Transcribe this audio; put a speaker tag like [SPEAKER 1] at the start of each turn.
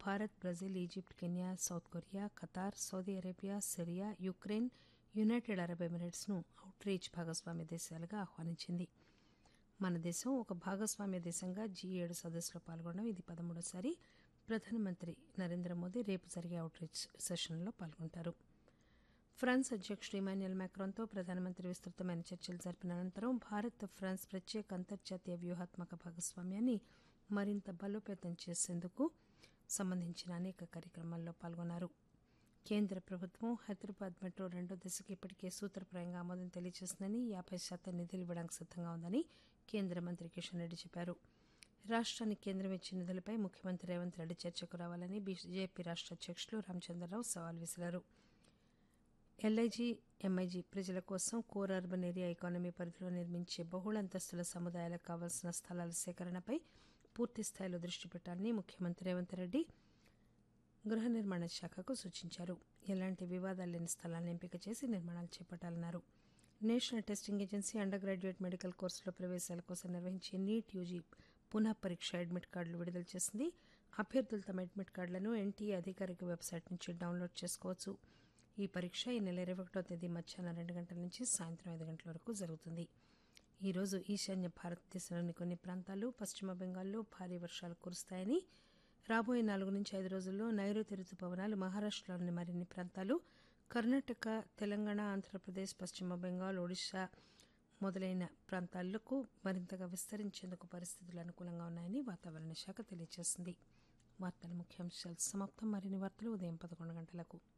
[SPEAKER 1] Bharat Brazil Egypt Kenya south Korea Qatar Saudi Arabia Syria Ukraine United Arab Emirates ను outreach భాగస్వామ్య దేశాలుగా ఆహ్వానించింది మన దేశం ఒక భాగస్వామ్య దేశంగా జీ ఏడు సదస్సులో పాల్గొనడం ఇది పదమూడోసారి ప్రధానమంత్రి నరేంద్ర మోదీ రేపు జరిగే అవుట్ రీచ్ సెషన్లో పాల్గొంటారు ఫ్రాన్స్ అధ్యకుడు ఇమాన్యుయల్ మ్యాక్రాన్తో ప్రధానమంత్రి విస్తృతమైన చర్చలు జరిపిన అనంతరం భారత్ ఫ్రాన్స్ ప్రత్యేక అంతర్జాతీయ వ్యూహాత్మక భాగస్వామ్యాన్ని మరింత బలోపేతం చేసేందుకు సంబంధించిన అనేక కార్యక్రమాల్లో పాల్గొన్నారు కేంద్ర ప్రభుత్వం హైదరాబాద్ మెట్రో రెండో దశకు ఇప్పటికే సూత్రప్రాయంగా ఆమోదం తెలియజేసిందని యాబై శాతం నిధులు ఇవ్వడానికి సిద్దంగా ఉందని కేంద్ర మంత్రి కిషన్ రెడ్డి చెప్పారు రాష్ట్రానికి కేంద్రం ఇచ్చిన నిధులపై ముఖ్యమంత్రి రేవంత్ రెడ్డి చర్చకు రావాలని బీజేపీ రాష్ట్ర అధ్యకులు రామచంద్రరావు సవాల్ విసిరారు ఎల్ఐజీ ఎంఐజీ ప్రజల కోసం కోర్ అర్బన్ ఏరియా ఎకానమీ పరిధిలో నిర్మించే బహుళంతస్తుల సముదాయాలకు కావాల్సిన స్థలాల సేకరణపై పూర్తి స్థాయిలో దృష్టి పెట్టాలని ముఖ్యమంత్రి రేవంత్ రెడ్డి గృహ నిర్మాణ శాఖకు సూచించారు ఎలాంటి వివాదాలు లేని స్థలాలను ఎంపిక చేసి నిర్మాణాలు చేపట్టాలన్నారు national testing agency undergraduate medical కోర్సులో ప్రవేశాల కోసం నిర్వహించే నీట్ యూజీ పునః పరీక్ష అడ్మిట్ కార్డులు విడుదల చేసింది అభ్యర్థులు తమ అడ్మిట్ కార్డులను ఎన్టీఏ అధికారిక వెబ్సైట్ నుంచి డౌన్లోడ్ చేసుకోవచ్చు ఈ పరీక్ష ఈ నెల ఇరవై ఒకటో తేదీ మధ్యాహ్నం రెండు గంటల నుంచి సాయంత్రం ఐదు గంటల వరకు జరుగుతుంది ఈ రోజు ఈశాన్య భారతదేశంలోని కొన్ని ప్రాంతాలు పశ్చిమ బెంగాల్లో భారీ వర్షాలు కురుస్తాయని రాబోయే నాలుగు నుంచి ఐదు రోజుల్లో నైరుతి రుతుపవనాలు మహారాష్టలోని మరిన్ని ప్రాంతాలు కర్ణాటక తెలంగాణ ఆంధ్రప్రదేశ్ పశ్చిమ బెంగాల్ ఒడిశా మొదలైన ప్రాంతాలకు మరింతగా విస్తరించేందుకు పరిస్థితులు అనుకూలంగా ఉన్నాయని వాతావరణ శాఖ తెలియజేసింది వార్తల ముఖ్యాంశాలు సమాప్తం మరిన్ని వార్తలు ఉదయం పదకొండు గంటలకు